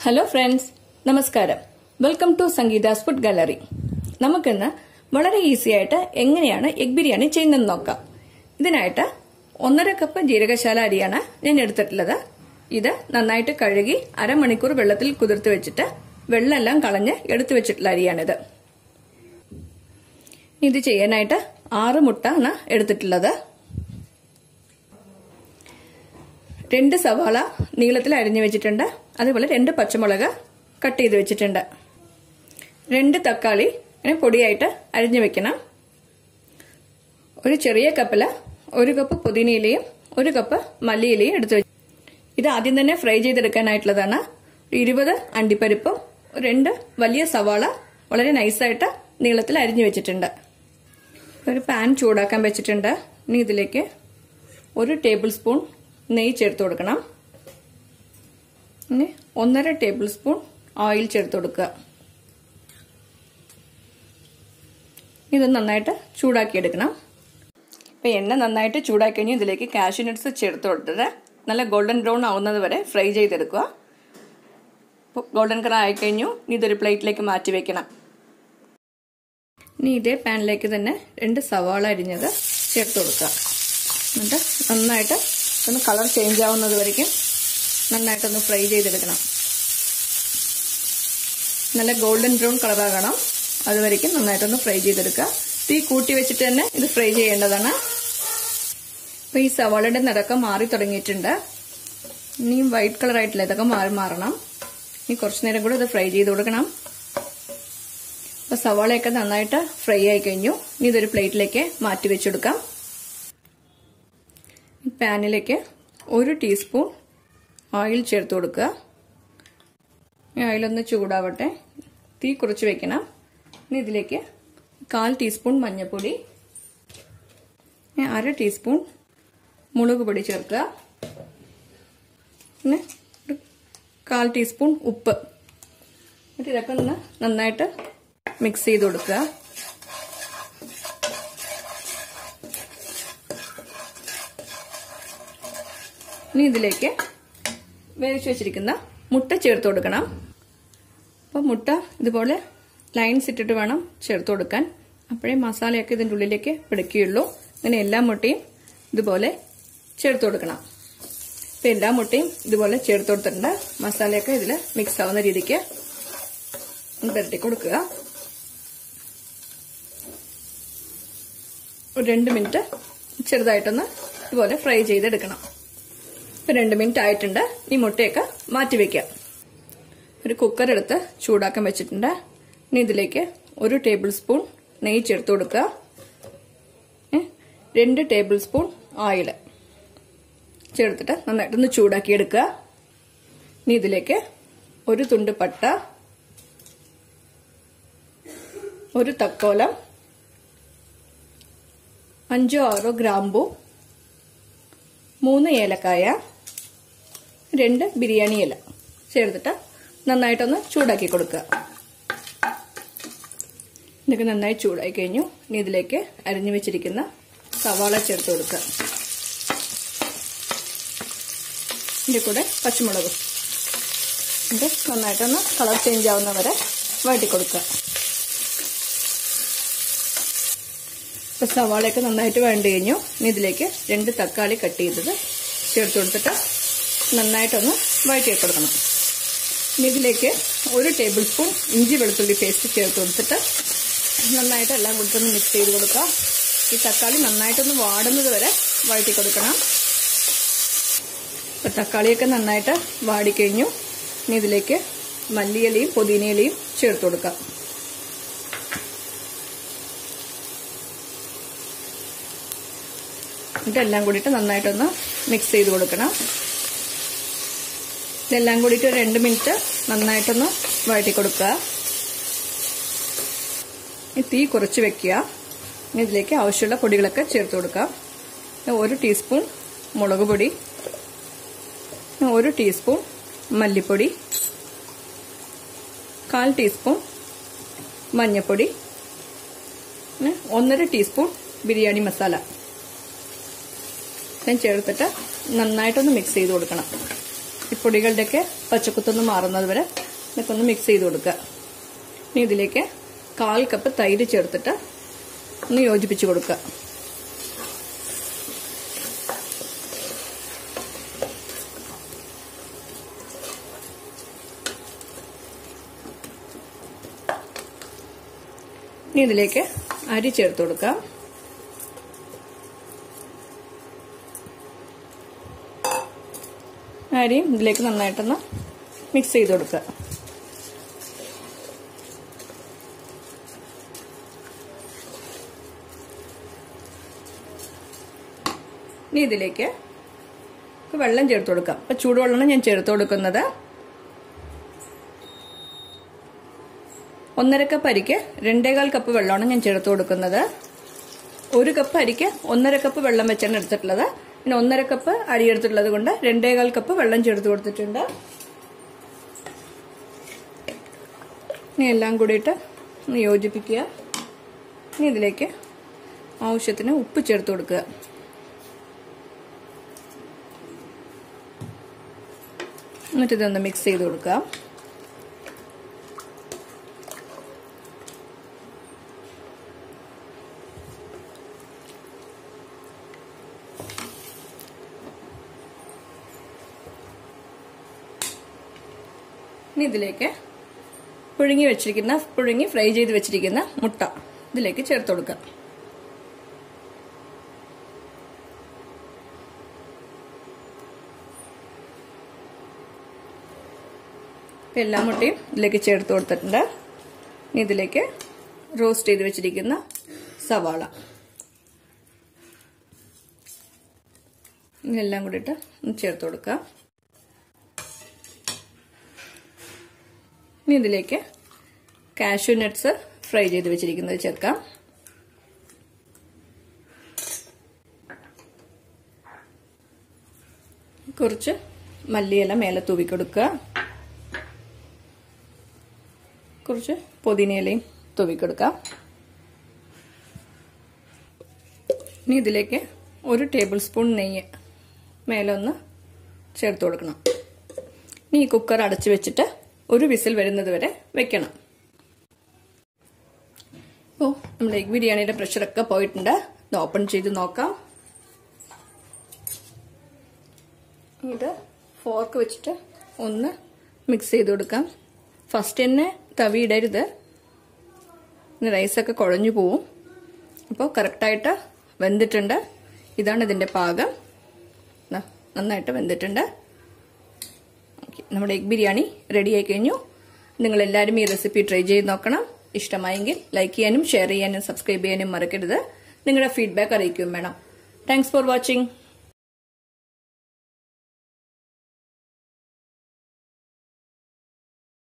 hello friends നമസ്കാരം welcome to Sangeetha's food gallery നമുക്കിന്ന് വളരെ ഈസി ആയിട്ട് എങ്ങനെയാണ് എഗ് ബിരിയാണി ചെയ്യുന്നതെന്ന് നോക്കാം ഇതിനായിട്ട് ഒന്നര കപ്പ് ജീരകശാല അരിയാണ് ഞാൻ എടുത്തിട്ടുള്ളത് ഇത് നന്നായിട്ട് കഴുകി അരമണിക്കൂർ വെള്ളത്തിൽ കുതിർത്ത് വെച്ചിട്ട് വെള്ളമെല്ലാം കളഞ്ഞ് എടുത്തു വെച്ചിട്ടുള്ള അരിയാണിത് ഇത് ചെയ്യാനായിട്ട് ആറ് മുട്ട ആണ് എടുത്തിട്ടുള്ളത് രണ്ട് സവാള നീളത്തിൽ അരിഞ്ഞു വെച്ചിട്ടുണ്ട് അതുപോലെ രണ്ട് പച്ചമുളക് കട്ട് ചെയ്ത് വെച്ചിട്ടുണ്ട് രണ്ട് തക്കാളി ഇങ്ങനെ പൊടിയായിട്ട് അരിഞ്ഞു വെക്കണം ഒരു ചെറിയ കപ്പിൽ ഒരു കപ്പ് പുതിനയിലയും ഒരു കപ്പ് മല്ലിയിലയും എടുത്തു വെച്ചു ഇത് ആദ്യം തന്നെ ഫ്രൈ ചെയ്തെടുക്കാനായിട്ടുള്ളതാണ് ഒരു ഇരുപത് അണ്ടിപ്പരിപ്പും രണ്ട് വലിയ സവാള വളരെ നൈസായിട്ട് നീളത്തിൽ അരിഞ്ഞു വെച്ചിട്ടുണ്ട് ഒരു പാൻ ചൂടാക്കാൻ വെച്ചിട്ടുണ്ട് ഇനി ഇതിലേക്ക് ഒരു ടേബിൾ സ്പൂൺ നെയ്യ് ചേർത്ത് കൊടുക്കണം ഇനി ഒന്നര ടേബിൾ സ്പൂൺ ഓയിൽ ചേർത്ത് കൊടുക്കുക ഇത് നന്നായിട്ട് ചൂടാക്കി എടുക്കണം ഇപ്പം എണ്ണ നന്നായിട്ട് ചൂടാക്കി കഴിഞ്ഞ് ഇതിലേക്ക് കാഷ്യൂ നട്ട്സ് ചേർത്ത് കൊടുത്തിട്ട് നല്ല ഗോൾഡൻ ബ്രൗൺ ആവുന്നത് വരെ ഫ്രൈ ചെയ്തെടുക്കുക ഇപ്പോൾ ഗോൾഡൻ കളർ ആയിക്കഴിഞ്ഞു ഇനി ഇതൊരു പ്ലേറ്റിലേക്ക് മാറ്റി വെക്കണം ഇനി ഇതേ പാനിലേക്ക് തന്നെ രണ്ട് സവാള അരിഞ്ഞത് ചേർത്ത് കൊടുക്കുക എന്നിട്ട് നന്നായിട്ട് ഒന്ന് കളർ ചേഞ്ച് ആവുന്നത് വരയ്ക്കും നന്നായിട്ടൊന്ന് ഫ്രൈ ചെയ്തെടുക്കണം നല്ല ഗോൾഡൻ ബ്രൗൺ കളറാകണം അതുവരയ്ക്കും നന്നായിട്ടൊന്ന് ഫ്രൈ ചെയ്തെടുക്കുക തീ കൂട്ടി വെച്ചിട്ട് തന്നെ ഇത് ഫ്രൈ ചെയ്യേണ്ടതാണ് അപ്പോൾ ഈ സവാളയുടെ നിറക്കം മാറി തുടങ്ങിയിട്ടുണ്ട് ഇനിയും വൈറ്റ് കളറായിട്ടില്ല ഇതൊക്കെ മാറി മാറണം ഇനി കുറച്ചു നേരം കൂടെ ഇത് ഫ്രൈ ചെയ്ത് കൊടുക്കണം അപ്പോൾ സവാളയൊക്കെ നന്നായിട്ട് ഫ്രൈ ആയി കഴിഞ്ഞു ഇനി ഇതൊരു പ്ലേറ്റിലേക്ക് മാറ്റി വെച്ചെടുക്കാം പാനിലേക്ക് ഒരു ടീസ്പൂൺ ഓയിൽ ചേർത്ത് കൊടുക്കുക ഓയിലൊന്ന് ചൂടാവട്ടെ തീ കുറച്ച് വെക്കണം ഇനി ഇതിലേക്ക് കാൽ ടീസ്പൂൺ മഞ്ഞൾപ്പൊടി അര ടീസ്പൂൺ മുളക് പൊടി ചേർക്കുക പിന്നെ കാൽ ടീസ്പൂൺ ഉപ്പ് എന്നിട്ട് ഇതൊക്കെ ഒന്ന് നന്നായിട്ട് മിക്സ് ചെയ്ത് കൊടുക്കുക ഇനി ഇതിലേക്ക് വേവിച്ച് വെച്ചിരിക്കുന്ന മുട്ട ചേർത്ത് കൊടുക്കണം അപ്പോൾ മുട്ട ഇതുപോലെ ലൈൻസ് ഇട്ടിട്ട് വേണം ചേർത്ത് കൊടുക്കാൻ അപ്പോഴേ മസാലയൊക്കെ ഇതിൻ്റെ ഉള്ളിലേക്ക് പിടിക്കുകയുള്ളൂ അങ്ങനെ എല്ലാ മുട്ടയും ഇതുപോലെ ചേർത്ത് കൊടുക്കണം അപ്പോൾ എല്ലാ മുട്ടയും ഇതുപോലെ ചേർത്ത് കൊടുത്തിട്ടുണ്ട് മസാലയൊക്കെ ഇതിൽ മിക്സ് ആവുന്ന രീതിക്ക് പുരട്ടി കൊടുക്കുക ഒരു രണ്ട് മിനിറ്റ് ചെറുതായിട്ടൊന്ന് ഇതുപോലെ ഫ്രൈ ചെയ്തെടുക്കണം ഇപ്പം രണ്ട് മിനിറ്റ് ആയിട്ടുണ്ട് ഈ മുട്ടയൊക്കെ മാറ്റി വെക്കാം ഒരു കുക്കർ എടുത്ത് ചൂടാക്കാൻ വെച്ചിട്ടുണ്ട് ഇനി ഇതിലേക്ക് ഒരു ടേബിൾ സ്പൂൺ നെയ്യ് ചേർത്ത് കൊടുക്കുക രണ്ട് ടേബിൾ സ്പൂൺ ഓയിൽ ചേർത്തിട്ട് നന്നായിട്ടൊന്ന് ചൂടാക്കി എടുക്കുക ഇനി ഇതിലേക്ക് ഒരു തുണ്ട് പട്ട ഒരു തക്കോലം അഞ്ചോ ആറോ ഗ്രാമ്പു മൂന്ന് ഏലക്കായ രണ്ട് ബിരിയാണി ഇല ചേർത്തിട്ട് നന്നായിട്ടൊന്ന് ചൂടാക്കി കൊടുക്കുക ഇതൊക്കെ നന്നായി ചൂടായി കഴിഞ്ഞു ഇനി ഇതിലേക്ക് അരിഞ്ഞു വെച്ചിരിക്കുന്ന സവാള ചേർത്ത് കൊടുക്കുക ഇതിൻ്റെ കൂടെ പച്ചമുളകും ഇത് നന്നായിട്ടൊന്ന് കളർ ചേഞ്ച് ആവുന്ന വരെ വഴറ്റി കൊടുക്കുക ഇപ്പോൾ സവാളയൊക്കെ നന്നായിട്ട് വേണ്ടി കഴിഞ്ഞു ഇനി ഇതിലേക്ക് രണ്ട് തക്കാളി കട്ട് ചെയ്തത് ചേർത്ത് കൊടുത്തിട്ട് നന്നായിട്ടൊന്ന് വഴറ്റി കൊടുക്കണം ഇനി ഇതിലേക്ക് ഒരു ടേബിൾ സ്പൂൺ ഇഞ്ചി വെളുത്തുള്ളി പേസ്റ്റ് ചേർത്ത് കൊടുത്തിട്ട് നന്നായിട്ട് എല്ലാം കൊടുത്തൊന്ന് മിക്സ് ചെയ്ത് കൊടുക്കുക ഈ തക്കാളി നന്നായിട്ടൊന്ന് വാടുന്നത് വരെ വഴറ്റി കൊടുക്കണം ഇപ്പോൾ തക്കാളിയൊക്കെ നന്നായിട്ട് വാടിക്കഴിഞ്ഞു ഇനി ഇതിലേക്ക് മല്ലിയിലയും പുതിനയിലയും ചേർത്ത് കൊടുക്കാം ഇതെല്ലാം കൂടിയിട്ട് നന്നായിട്ടൊന്ന് മിക്സ് ചെയ്ത് കൊടുക്കണം ഇതെല്ലാം കൂടിയിട്ട് ഒരു രണ്ട് മിനിറ്റ് നന്നായിട്ടൊന്ന് വഴറ്റി കൊടുക്കുക തീ കുറച്ച് വെക്കുക ഇനി ഇതിലേക്ക് ആവശ്യമുള്ള പൊടികളൊക്കെ ചേർത്ത് കൊടുക്കുക ഒരു ടീസ്പൂൺ മുളക് പൊടി ഒരു ടീസ്പൂൺ മല്ലിപ്പൊടി കാൽ ടീസ്പൂൺ മഞ്ഞൾപ്പൊടി ഒന്നര ടീസ്പൂൺ ബിരിയാണി മസാല ഞാൻ ചേർത്തിട്ട് നന്നായിട്ടൊന്ന് മിക്സ് ചെയ്ത് കൊടുക്കണം ഈ പൊടികളുടെയൊക്കെ പച്ചക്കുത്തൊന്ന് മാറുന്നത് വരെ ഇതൊക്കെ ഒന്ന് മിക്സ് ചെയ്ത് കൊടുക്കുക ഇനി ഇതിലേക്ക് കാൽ കപ്പ് തൈര് ചേർത്തിട്ട് ഒന്ന് യോജിപ്പിച്ച് കൊടുക്കുക ഇനി ഇതിലേക്ക് അരി ചേർത്ത് കൊടുക്കാം അരിയും ഇതിലേക്ക് നന്നായിട്ടൊന്ന് മിക്സ് ചെയ്ത് കൊടുക്കുക ഇനി ഇതിലേക്ക് വെള്ളം ചേർത്ത് കൊടുക്കാം അപ്പൊ ചൂടുവെള്ളമാണ് ഞാൻ ചേർത്ത് കൊടുക്കുന്നത് ഒന്നര കപ്പ് അരിക്ക് രണ്ടേകാൽ കപ്പ് വെള്ളമാണ് ഞാൻ ചേർത്ത് കൊടുക്കുന്നത് ഒരു കപ്പ് അരിക്ക് ഒന്നര കപ്പ് വെള്ളം വെച്ചാണ് എടുത്തിട്ടുള്ളത് പിന്നെ ഒന്നര കപ്പ് അരി എടുത്തിട്ടുള്ളത് കൊണ്ട് രണ്ടേകാൽ കപ്പ് വെള്ളം ചേർത്ത് കൊടുത്തിട്ടുണ്ട് ഇനി എല്ലാം കൂടിയിട്ട് ഒന്ന് യോജിപ്പിക്കുക ഇനി ഇതിലേക്ക് ആവശ്യത്തിന് ഉപ്പ് ചേർത്ത് കൊടുക്കുക എന്നിട്ട് ഇതൊന്ന് മിക്സ് ചെയ്ത് കൊടുക്കുക ഇനി ഇതിലേക്ക് പുഴുങ്ങി വെച്ചിരിക്കുന്ന പുഴുങ്ങി ഫ്രൈ ചെയ്ത് വെച്ചിരിക്കുന്ന മുട്ട ഇതിലേക്ക് ചേർത്ത് കൊടുക്കുക ഇപ്പം എല്ലാ മുട്ടയും ഇതിലേക്ക് ചേർത്ത് കൊടുത്തിട്ടുണ്ട് ഇനി ഇതിലേക്ക് റോസ്റ്റ് ചെയ്ത് വെച്ചിരിക്കുന്ന സവാള ഇതെല്ലാം കൂടിയിട്ട് ചേർത്ത് കൊടുക്കുക ഇനി ഇതിലേക്ക് കാഷ്യൂ നട്ട്സ് ഫ്രൈ ചെയ്ത് വെച്ചിരിക്കുന്നത് ചേർക്കാം കുറച്ച് മല്ലിയില മേലെ തൂവി കൊടുക്കുക കുറച്ച് പുതിനയിലയും തൂവി കൊടുക്കാം ഇനി ഇതിലേക്ക് ഒരു ടേബിൾ സ്പൂൺ നെയ്യ് മേലെ ഒന്ന് ചേർത്ത് കൊടുക്കണം ഇനി ഈ കുക്കർ അടച്ചു വെച്ചിട്ട് ഒരു വിസിൽ വരുന്നത് വരെ വെക്കണം ഇപ്പോൾ നമ്മുടെ എഗ് ബിരിയാണിയുടെ പ്രഷറൊക്കെ പോയിട്ടുണ്ട് ഇത് ഓപ്പൺ ചെയ്ത് നോക്കാം ഇത് ഫോർക്ക് വെച്ചിട്ട് ഒന്ന് മിക്സ് ചെയ്ത് കൊടുക്കാം ഫസ്റ്റ് തന്നെ തവി ഇടരുത് റൈസൊക്കെ കുഴഞ്ഞു പോവും അപ്പോൾ കറക്റ്റായിട്ട് വെന്തിട്ടുണ്ട് ഇതാണ് ഇതിൻ്റെ പാകം നന്നായിട്ട് വെന്തിട്ടുണ്ട് നമ്മുടെ എഗ് ബിരിയാണി റെഡിയായി കഴിഞ്ഞു നിങ്ങളെല്ലാവരും ഈ റെസിപ്പി ട്രൈ ചെയ്ത് നോക്കണം ഇഷ്ടമായെങ്കിൽ ലൈക്ക് ചെയ്യാനും ഷെയർ ചെയ്യാനും സബ്സ്ക്രൈബ് ചെയ്യാനും മറക്കരുത് നിങ്ങളുടെ ഫീഡ്ബാക്ക് അറിയിക്കുകയും വേണം താങ്ക്സ് ഫോർ വാച്ചിങ്